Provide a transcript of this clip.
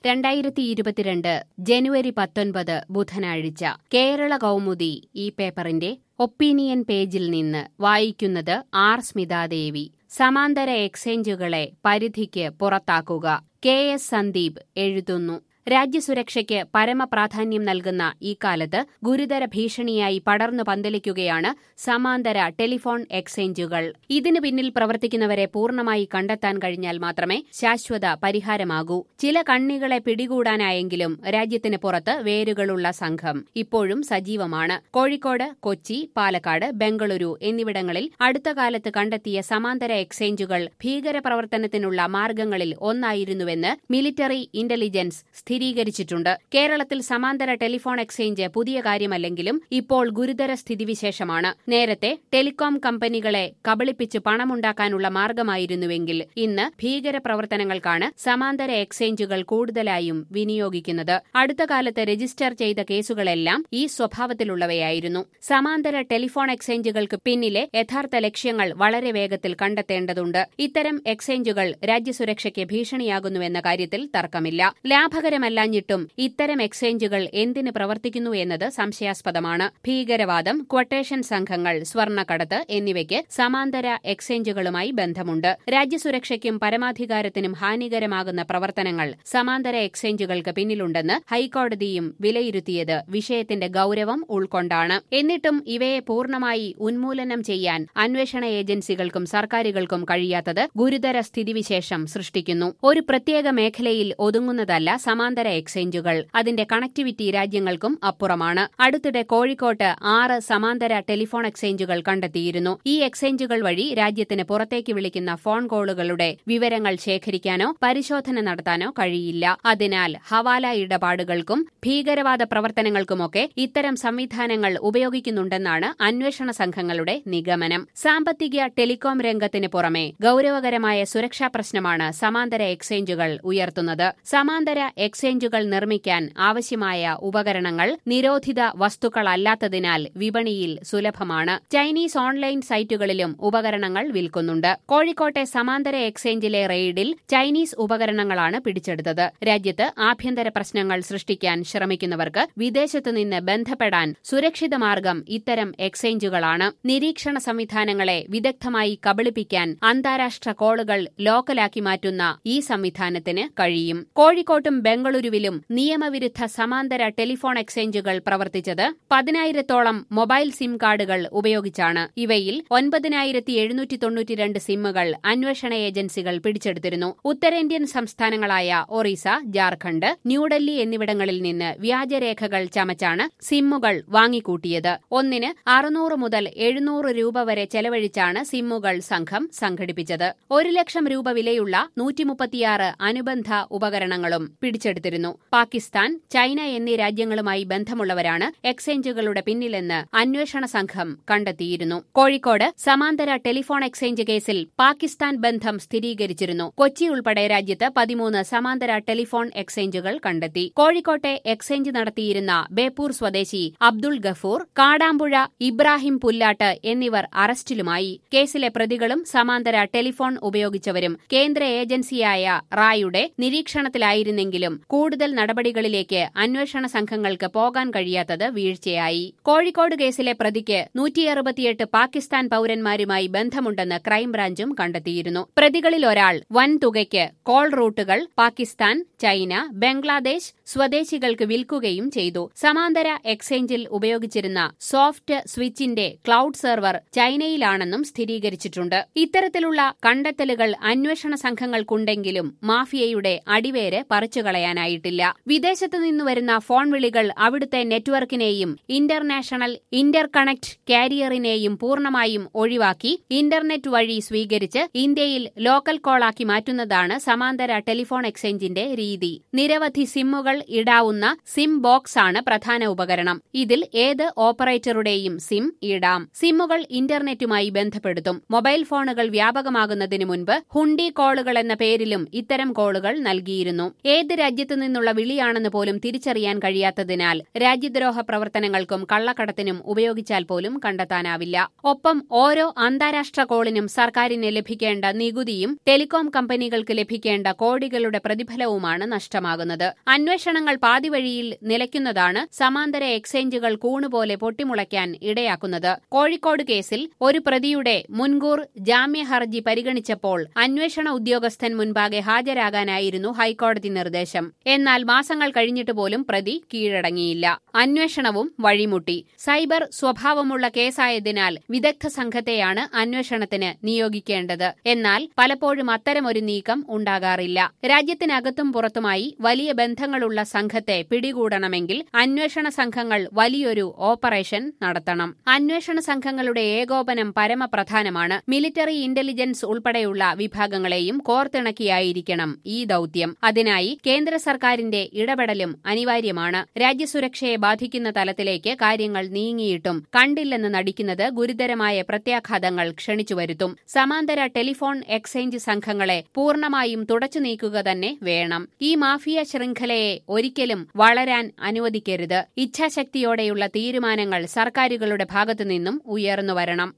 രണ്ടായിരത്തി ഇരുപത്തിരണ്ട് ജനുവരി പത്തൊൻപത് ബുധനാഴ്ച കേരള കൗമുദി ഈ പേപ്പറിന്റെ ഒപ്പീനിയൻ പേജിൽ നിന്ന് വായിക്കുന്നത് ആർ സ്മിതാദേവി സമാന്തര എക്സ്ചേഞ്ചുകളെ പരിധിക്ക് പുറത്താക്കുക കെ എസ് സന്ദീപ് എഴുതുന്നു രാജ്യസുരക്ഷയ്ക്ക് പരമപ്രാധാന്യം നൽകുന്ന ഈ കാലത്ത് ഗുരുതര ഭീഷണിയായി പടർന്നു പന്തലിക്കുകയാണ് സമാന്തര ടെലിഫോൺ എക്സ്ചേഞ്ചുകൾ ഇതിനു പിന്നിൽ പ്രവർത്തിക്കുന്നവരെ പൂർണ്ണമായി കണ്ടെത്താൻ കഴിഞ്ഞാൽ മാത്രമേ ശാശ്വത പരിഹാരമാകൂ ചില കണ്ണികളെ പിടികൂടാനായെങ്കിലും രാജ്യത്തിന് പുറത്ത് വേരുകളുള്ള സംഘം ഇപ്പോഴും സജീവമാണ് കോഴിക്കോട് കൊച്ചി പാലക്കാട് ബംഗളൂരു എന്നിവിടങ്ങളിൽ അടുത്ത കാലത്ത് കണ്ടെത്തിയ സമാന്തര എക്സ്ചേഞ്ചുകൾ ഭീകരപ്രവർത്തനത്തിനുള്ള മാർഗങ്ങളിൽ ഒന്നായിരുന്നുവെന്ന് മിലിറ്ററി ഇന്റലിജൻസ് സ്ഥിരീകരിച്ചിട്ടുണ്ട് കേരളത്തിൽ സമാന്തര ടെലിഫോൺ എക്സ്ചേഞ്ച് പുതിയ കാര്യമല്ലെങ്കിലും ഇപ്പോൾ ഗുരുതര സ്ഥിതിവിശേഷമാണ് നേരത്തെ ടെലികോം കമ്പനികളെ കബളിപ്പിച്ച് പണമുണ്ടാക്കാനുള്ള മാർഗമായിരുന്നുവെങ്കിൽ ഇന്ന് ഭീകരപ്രവർത്തനങ്ങൾക്കാണ് സമാന്തര എക്സ്ചേഞ്ചുകൾ കൂടുതലായും വിനിയോഗിക്കുന്നത് അടുത്ത കാലത്ത് രജിസ്റ്റർ ചെയ്ത കേസുകളെല്ലാം ഈ സ്വഭാവത്തിലുള്ളവയായിരുന്നു സമാന്തര ടെലിഫോൺ എക്സ്ചേഞ്ചുകൾക്ക് പിന്നിലെ യഥാർത്ഥ ലക്ഷ്യങ്ങൾ വളരെ വേഗത്തിൽ കണ്ടെത്തേണ്ടതുണ്ട് ഇത്തരം എക്സ്ചേഞ്ചുകൾ രാജ്യസുരക്ഷയ്ക്ക് ഭീഷണിയാകുന്നുവെന്ന കാര്യത്തിൽ തർക്കമില്ല ലാഭകരമല്ലാഞ്ഞിട്ടും ഇത്തരം എക്സ്ചേഞ്ചുകൾ എന്തിന് പ്രവർത്തിക്കുന്നു എന്നത് സംശയാസ്പദമാണ് ഭീകരവാദം ക്വട്ടേഷൻ സംഘങ്ങൾ സ്വർണ്ണക്കടത്ത് എന്നിവയ്ക്ക് സമാന്തര എക്സ്ചേഞ്ചുകളുമായി ബന്ധമുണ്ട് രാജ്യസുരക്ഷയ്ക്കും പരമാധികാരത്തിനും ഹാനികരമാകുന്ന പ്രവർത്തനങ്ങൾ സമാന്തര എക്സ്ചേഞ്ചുകൾക്ക് പിന്നിലുണ്ടെന്ന് ഹൈക്കോടതിയും വിലയിരുത്തിയത് വിഷയത്തിന്റെ ഗൌരവം ഉൾക്കൊണ്ടാണ് എന്നിട്ടും ഇവയെ പൂർണ്ണമായി ഉന്മൂലനം ചെയ്യാൻ അന്വേഷണ ഏജൻസികൾക്കും സർക്കാരുകൾക്കും കഴിയാത്തത് ഗുരുതര സ്ഥിതിവിശേഷം സൃഷ്ടിക്കുന്നു ഒരു പ്രത്യേക മേഖലയിൽ ഒതുങ്ങുന്നതല്ല സമാന്തര എക്സ്ചേഞ്ചുകൾ അതിന്റെ കണക്ടിവിറ്റി രാജ്യങ്ങൾക്കും അപ്പുറമാണ് അടുത്തിടെ കോഴിക്കോട്ട് ആറ് സമാന്തര ടെലിഫോൺ എക്സ്ചേഞ്ചുകൾ കണ്ടെത്തിയിരുന്നു ഈ എക്സ്ചേഞ്ചുകൾ വഴി രാജ്യത്തിന് പുറത്തേക്ക് വിളിക്കുന്ന ഫോൺ കോളുകളുടെ വിവരങ്ങൾ ശേഖരിക്കാനോ പരിശോധന നടത്താനോ കഴിയില്ല അതിനാൽ ഹവാല ഇടപാടുകൾക്കും ഭീകരവാദ പ്രവർത്തനങ്ങൾക്കുമൊക്കെ ഇത്തരം സംവിധാനങ്ങൾ ഉപയോഗിക്കുന്നുണ്ടെന്നാണ് അന്വേഷണ സംഘങ്ങളുടെ നിഗമനം സാമ്പത്തിക ടെലികോം രംഗത്തിന് പുറമെ ഗൌരവകരമായ സുരക്ഷാ പ്രശ്നമാണ് സമാന്തര എക്സ്ചേഞ്ചുകൾ ഉയർത്തുന്നത് സമാന്തര എക്സ്ചേഞ്ചുകൾ നിർമ്മിക്കാൻ ആവശ്യമായ ഉപകരണങ്ങൾ നിരോധിത വസ്തുക്കളല്ലാത്തതിനാൽ വിപണിയിൽ സുലഭമാണ് ചൈനീസ് ഓൺലൈൻ സൈറ്റുകളിലും ഉപകരണങ്ങൾ വിൽക്കുന്നുണ്ട് കോഴിക്കോട്ടെ സമാന്തര എക്സ്ചേഞ്ചിലെ റെയ്ഡിൽ ചൈനീസ് ഉപകരണങ്ങളാണ് പിടിച്ചെടുത്തത് രാജ്യത്ത് ആഭ്യന്തര പ്രശ്നങ്ങൾ സൃഷ്ടിക്കാൻ ശ്രമിക്കുന്നവർക്ക് വിദേശത്തു നിന്ന് ബന്ധപ്പെടാൻ സുരക്ഷിത മാർഗം ഇത്തരം എക്സ്ചേഞ്ചുകളാണ് നിരീക്ഷണ സംവിധാനങ്ങളെ വിദഗ്ധമായി കബളിപ്പിക്കാൻ അന്താരാഷ്ട്ര കോളുകൾ ലോക്കലാക്കി മാറ്റുന്ന ഈ സംവിധാനത്തിന് കഴിയും കോഴിക്കോട്ടും ബംഗളൂരുവിലും നിയമവിരുദ്ധ സമാന്തര ടെലിഫോൺ എക്സ്ചേഞ്ചുകൾ പ്രവർത്തിച്ചത് പതിനായിരത്തോളം മൊബൈൽ സിം കാർഡുകൾ ഉപയോഗിച്ചാണ് ഇവയിൽ ഒൻപതിനായിരത്തി എഴുന്നൂറ്റി തൊണ്ണൂറ്റിരണ്ട് സിമ്മുകൾ അന്വേഷണ ഏജൻസികൾ പിടിച്ചെടുത്തിരുന്നു ഉത്തരേന്ത്യൻ സംസ്ഥാനങ്ങളായ ഒറീസ ജാർഖണ്ഡ് ന്യൂഡൽഹി എന്നിവിടങ്ങളിൽ നിന്ന് വ്യാജരേഖകൾ ചമച്ചാണ് സിമ്മുകൾ വാങ്ങിക്കൂട്ടിയത് ഒന്നിന് അറുന്നൂറ് മുതൽ എഴുന്നൂറ് രൂപ വരെ ചെലവഴിച്ചാണ് സിമ്മുകൾ സംഘം സംഘടിപ്പിച്ചത് ഒരു ലക്ഷം രൂപ വിലയുള്ള നൂറ്റിമുപ്പത്തിയാറ് അനുബന്ധ ഉപകരണങ്ങളും പിടിച്ചെടുത്തിരുന്നു പാകിസ്ഥാൻ ചൈന എന്നീ രാജ്യങ്ങളുമായി ബന്ധമുള്ളവരാണ് എക്സ്ചേഞ്ചുകളുടെ പിന്നിലെന്ന് അന്വേഷണ സംഘം കണ്ടെത്തിയിരുന്നു കോഴിക്കോട് സമാന്തര ടെലിഫോൺ എക്സ്ചേഞ്ച് കേസിൽ പാകിസ്ഥാൻ ബന്ധം സ്ഥിരീകരിച്ചിരുന്നു കൊച്ചി ഉൾപ്പെടെ രാജ്യത്ത് പതിമൂന്ന് സമാന്തര ടെലിഫോൺ എക്സ്ചേഞ്ചുകൾ കണ്ടെത്തി കോഴിക്കോട്ടെ എക്സ്ചേഞ്ച് നടത്തിയിരുന്ന ബേപ്പൂർ സ്വദേശി അബ്ദുൾ ഗഫൂർ കാടാമ്പുഴ ഇബ്രാഹിം പുല്ലാട്ട് എന്നിവർ അറസ്റ്റിലുമായി കേസിലെ പ്രതികളും സമാന്തര ടെലിഫോൺ ഉപയോഗിച്ചവരും കേന്ദ്ര ഏജൻസിയായ റായുടെ നിരീക്ഷണത്തിലായിരുന്നെങ്കിലും കൂടുതൽ നടപടികളിലേക്ക് അന്വേഷണ സംഘങ്ങൾക്ക് പോകാൻ കഴിയാത്തത് വീഴ്ചയായി കോഴിക്കോട് കേസിലെ പ്രതിക്ക് നൂറ്റിയറുപത്തിയെട്ട് പാകിസ്ഥാൻ പൌരന്മാരുമായി ബന്ധമുണ്ടെന്ന് ക്രൈംബ്രാഞ്ചും കണ്ടെത്തിയിരുന്നു പ്രതികളിൽ ഒരാൾ വൻ തുകയ്ക്ക് കോൾ റൂട്ടുകൾ പാകിസ്ഥാൻ ചൈന ബംഗ്ലാദേശ് സ്വദേശികൾക്ക് വിൽക്കുകയും ചെയ്തു സമാന്തര എക്സ്ചേഞ്ചിൽ ഉപയോഗിച്ചിരുന്ന സോഫ്റ്റ് സ്വിച്ചിന്റെ ക്ലൌഡ് സെർവർ ചൈനയിലാണെന്നും സ്ഥിരീകരിച്ചിട്ടുണ്ട് ഇത്തരത്തിലുള്ള കണ്ടെത്തലുകൾ അന്വേഷണ സംഘങ്ങൾക്കുണ്ടെങ്കിലും മാഫിയയുടെ അടിവേര് പറിച്ചുകളയാനായിട്ടില്ല വിദേശത്തു നിന്നു വരുന്ന ഫോൺ വിളികൾ അവിടുത്തെ നെറ്റ്വർക്കിനെയും ഇന്റർനാഷണൽ ഇന്റർകണക്ട് കാരിയറിനെയും പൂർണ്ണമായും ഒഴിവാക്കി ഇന്റർനെറ്റ് വഴി സ്വീകരിച്ച് ഇന്ത്യയിൽ ലോക്കൽ കോളാക്കി മാറ്റുന്നതാണ് സമാന്തര ടെലിഫോൺ എക്സ്ചേഞ്ചിന്റെ രീതി നിരവധി സിമ്മുകൾ ഇടാവുന്ന സിം ബോക്സ് ആണ് പ്രധാന ഉപകരണം ഇതിൽ ഏത് ഓപ്പറേറ്ററുടെയും സിം ഇടാം സിമ്മുകൾ ഇന്റർനെറ്റുമായി ബന്ധപ്പെടുത്തും മൊബൈൽ ഫോണുകൾ വ്യാപകമാകുന്നതിനു മുൻപ് ഹുണ്ടി കോളുകൾ എന്ന പേരിലും ഇത്തരം കോളുകൾ നൽകിയിരുന്നു ഏത് രാജ്യ രാജ്യത്തു നിന്നുള്ള വിളിയാണെന്ന് പോലും തിരിച്ചറിയാൻ കഴിയാത്തതിനാൽ രാജ്യദ്രോഹ പ്രവർത്തനങ്ങൾക്കും കള്ളക്കടത്തിനും ഉപയോഗിച്ചാൽ പോലും കണ്ടെത്താനാവില്ല ഒപ്പം ഓരോ അന്താരാഷ്ട്ര കോളിനും സർക്കാരിന് ലഭിക്കേണ്ട നികുതിയും ടെലികോം കമ്പനികൾക്ക് ലഭിക്കേണ്ട കോടികളുടെ പ്രതിഫലവുമാണ് നഷ്ടമാകുന്നത് അന്വേഷണങ്ങൾ പാതിവഴിയിൽ നിലയ്ക്കുന്നതാണ് സമാന്തര എക്സ്ചേഞ്ചുകൾ കൂണുപോലെ പൊട്ടിമുളയ്ക്കാൻ ഇടയാക്കുന്നത് കോഴിക്കോട് കേസിൽ ഒരു പ്രതിയുടെ മുൻകൂർ ജാമ്യ ഹർജി പരിഗണിച്ചപ്പോൾ അന്വേഷണ ഉദ്യോഗസ്ഥൻ മുൻപാകെ ഹാജരാകാനായിരുന്നു ഹൈക്കോടതി നിർദ്ദേശം എന്നാൽ മാസങ്ങൾ കഴിഞ്ഞിട്ട് പോലും പ്രതി കീഴടങ്ങിയില്ല അന്വേഷണവും വഴിമുട്ടി സൈബർ സ്വഭാവമുള്ള കേസായതിനാൽ വിദഗ്ധ സംഘത്തെയാണ് അന്വേഷണത്തിന് നിയോഗിക്കേണ്ടത് എന്നാൽ പലപ്പോഴും അത്തരമൊരു നീക്കം ഉണ്ടാകാറില്ല രാജ്യത്തിനകത്തും പുറത്തുമായി വലിയ ബന്ധങ്ങളുള്ള സംഘത്തെ പിടികൂടണമെങ്കിൽ അന്വേഷണ സംഘങ്ങൾ വലിയൊരു ഓപ്പറേഷൻ നടത്തണം അന്വേഷണ സംഘങ്ങളുടെ ഏകോപനം പരമപ്രധാനമാണ് മിലിറ്ററി ഇന്റലിജൻസ് ഉൾപ്പെടെയുള്ള വിഭാഗങ്ങളെയും കോർത്തിണക്കിയായിരിക്കണം ഈ ദൌത്യം അതിനായി കേന്ദ്ര സർക്കാരിന്റെ ഇടപെടലും അനിവാര്യമാണ് രാജ്യസുരക്ഷയെ ബാധിക്കുന്ന തലത്തിലേക്ക് കാര്യങ്ങൾ നീങ്ങിയിട്ടും കണ്ടില്ലെന്ന് നടിക്കുന്നത് ഗുരുതരമായ പ്രത്യാഘാതങ്ങൾ ക്ഷണിച്ചുവരുത്തും സമാന്തര ടെലിഫോൺ എക്സ്ചേഞ്ച് സംഘങ്ങളെ പൂർണ്ണമായും തുടച്ചു നീക്കുക തന്നെ വേണം ഈ മാഫിയ ശൃംഖലയെ ഒരിക്കലും വളരാൻ അനുവദിക്കരുത് ഇച്ഛാശക്തിയോടെയുള്ള തീരുമാനങ്ങൾ സർക്കാരുകളുടെ ഭാഗത്തുനിന്നും ഉയർന്നുവരണം